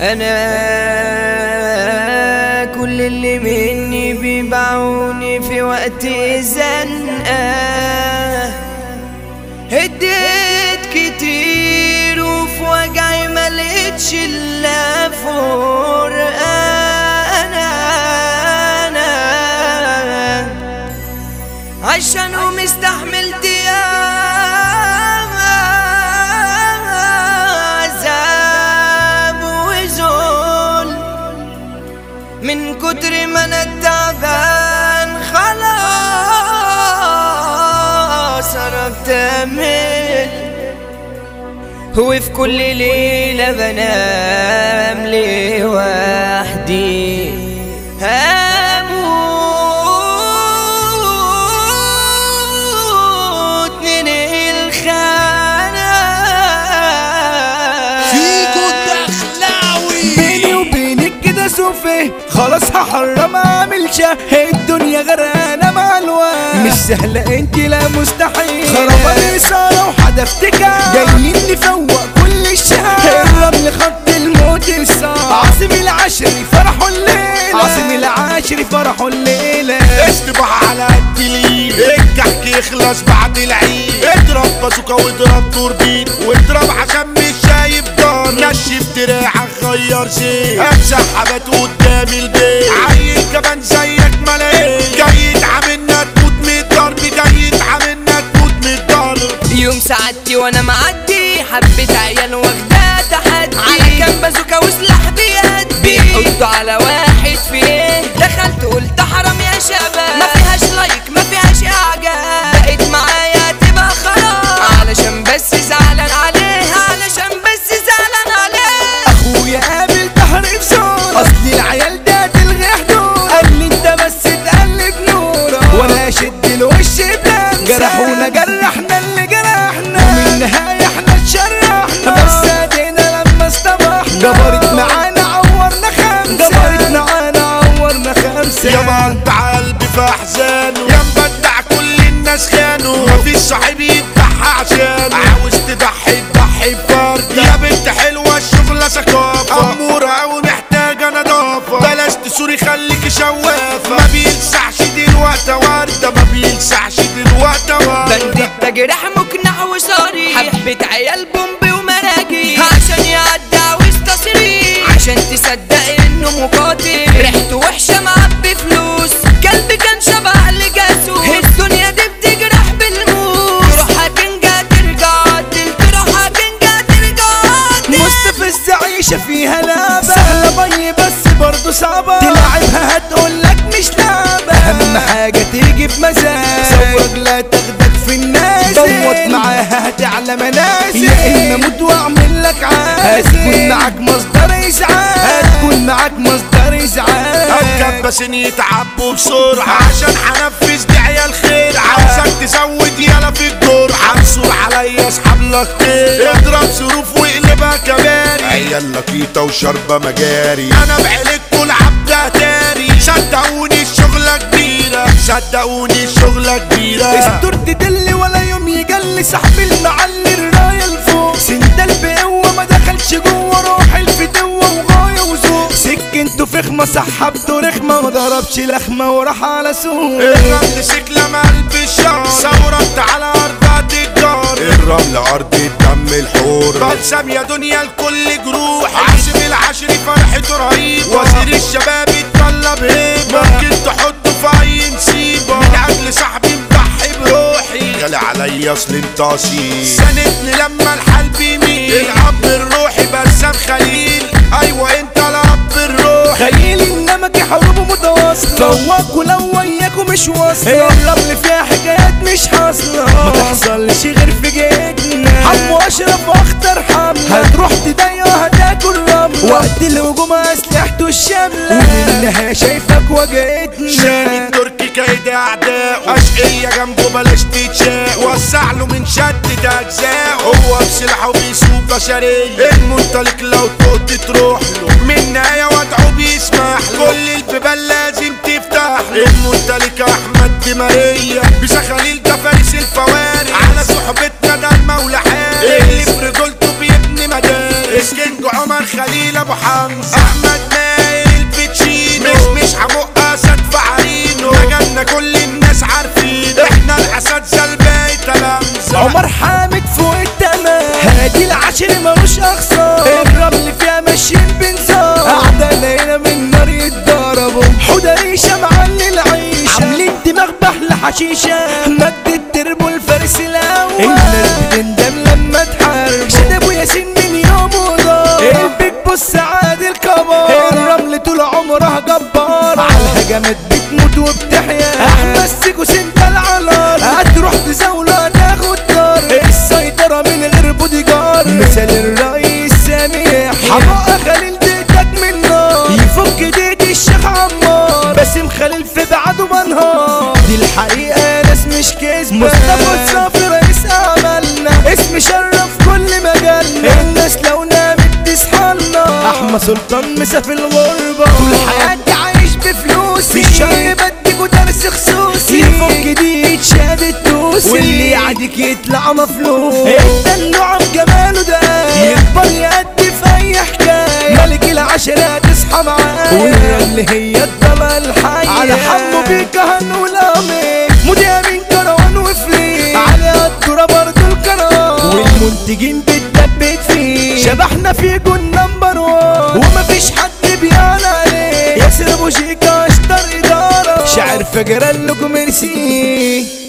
انا كل اللي مني بيبيعوني في وقت الزنقه هديت كتير وفي وجعي ملقتش الا فرقه انا انا عشان ومستحملت عذاب وذل من كتر ما انا تعبان خلاص عرفت امل وفي كل ليلة بنام لوحدي هموت من الخانة فيكو دخلاوي بيني وبينك كده سوفي خلاص هحرم اعمل شه الدنيا غرقانه مع الوقت مش سهله انت لا مستحيل خرب الإثارة وحدفتك جايين نفوق كل الشهر الرمل خط الموت الصعب عاصم العشري فرحوا الليلة عاصم العاشري فرحوا الليلة اشتبح على الدليل الكحك يخلص بعد العيد اضرب بازوكا واضرب توربين واضرب عشان مش شايف دار نشف دراعك غير زيت امسح حبات قدام البيت عيل كمان زيك ملايين جاي يدعمنا تموت من الضرب جاي يدعمنا تموت من الضرب يوم سعادتي وانا معدي حبة عيال واخدة تحدي على كام بازوكا وسلاح بيد بيحطوا على واحد فيه دخلت قلت حرام يا شباب ما فيهاش لايك ما فيهاش اعجاب بقيت معايا تبقى خلاص علشان بس زعلان عليها علشان بس زعلان عليها اخويا قابل تحريف صوت اصل العيال ده تلغي حدود قال لي انت بس تقلب نورك ولا شد الوش بلمسة جرحونا جرحنا اللي جرحنا ومن النهاية احنا اتشرحنا بس ادينا لما اصطبحنا جبرت معانا عورنا خمسة جبرت معانا عورنا خمسة يا انت قلبي في احزانه يا مبدع كل الناس خانوا مفيش صاحب يضحى عشانه عاوز تضحي تضحي بفرد يا بنت حلوه الشغله ثقافه اموره قوي محتاجه نظافه بلاش تسوري خليكي شوافه ما بيلسعش دلوقتي ورده ما بيلسعش دلوقتي ورده بندق تجرح مقنع وصريح حبة عيال بومب ومراجيح عشان يعدي عاوز تصريح عشان تصدق انه مقاتل ريحته وحشة معبي فلوس قلبي كان شبه لجاسوس الدنيا دي بتجرح بالموس تروح هتنجا ترجع عدل تروح هتنجا ترجع عدل مستفزة عيشة فيها لعبة سهلة بي بس برضه صعبة تلعبها هتقولك مش لعبة أهم حاجة تيجي بمزاج صورك لا تاخدك في الناس دوت معاها هتعلى منازل يا إما موت وأعمل لك عازل هتكون معاك مصدر إزعاج هتكون معاك مصدر إزعاج الكباسين يتعبوا بسرعة عشان حنفذ دي عيال خير عاوزك تزود يلا في الجرعة انصر عليا اسحب لك خير اضرب ظروف واقلبها كباري عيال لقيطة وشاربة مجاري انا بعيلك كل عبد تاري صدقوني الشغلة كبيرة صدقوني الشغلة كبيرة استر تدل ولا يوم يجلي صاحب المعلي الراية لفوق سندل بقوة ما دخلش جوه روح الفتوة وغاية وذوق سكنته فخمة سحبته رخمة ما ضربش لخمة وراح على سوق الرمل سكلة قلب الشهر ثورت على أرض الجار الرمل أرض الدم الحور بلسم يا دنيا الكل جروح عاصم العشري فرحته رهيبة وزير الشباب يتطلب هيبة ممكن تحطه في أي نسيبة من أجل صاحبي مضحي بروحي غالي عليا أصل انت أصيل ساندني لما الحال بيميل الأب الروحي بسام خليل أيوة انت الأب الروحي خيل انما حروبه متواصلة فواكوا لو وياكوا مش واصلة الرمل فيها حكايات مش حاصلة ما تحصلش غير في جيتنا حمو اشرف واخطر حملة هتروح تضيع هتاكل رملة وقت الهجوم اسلحته الشاملة ومنها شايفك واجهتنا شامي التركي كيد اعداء اشقية جنبه بلاش تتشاق وسع له من شتت اجزاء هو بسلاحه بيسوق بشرية المنطلق لو تقط تروح له من نهاية وضعه بيسمح له كل البيبان لازم تفتح له المنطلق احمد دي ماريا بيسا خليل ده فارس الفوارس على صحبتنا ده المولى حارس اللي في رجولته بيبني مدارس كينج عمر خليل ابو حمد الحشيشة مد التربو الفارس الاول الناس بتندم لما تحارب شد ابو ياسين من يوم ودار البيك بص عاد الكبار الرمل طول عمرها جبار على الهجمات بتموت وبتحيا احمد سيكو سنت العلال هتروح تزاوله تاخد دار السيطرة من غير بودي جار مثال الرئيس سامح حماقة خليل ديتك من نار يفك ديك الشيخ عمار باسم خليل في بعده منهار دي الحقيقة ناس مش كذبة مصطفى صافي رئيس أعمالنا اسم شرف كل مجالنا الناس لو نامت تصحالنا أحمد سلطان مسا في الغربة طول حياتي عايش بفلوسي في الشهر بديكوا درس خصوصي يفك دي شهادة توسي واللي يعديك يطلع مفلوس الدلوع بجماله ده يكبر يأدي في أي حكاية ملك العشرة تصحى معاه والرمل هي الضلع الحية على حمو بيكا هنقول آمين مذيع من كروان وفليل على الدورة برضو الكرام والمنتجين بتثبت فيه شبحنا في جون نمبر وان ومفيش حد بيعلى عليه ياسر ابو شيكا اشطر اداره شاعر فجر لكم ميرسي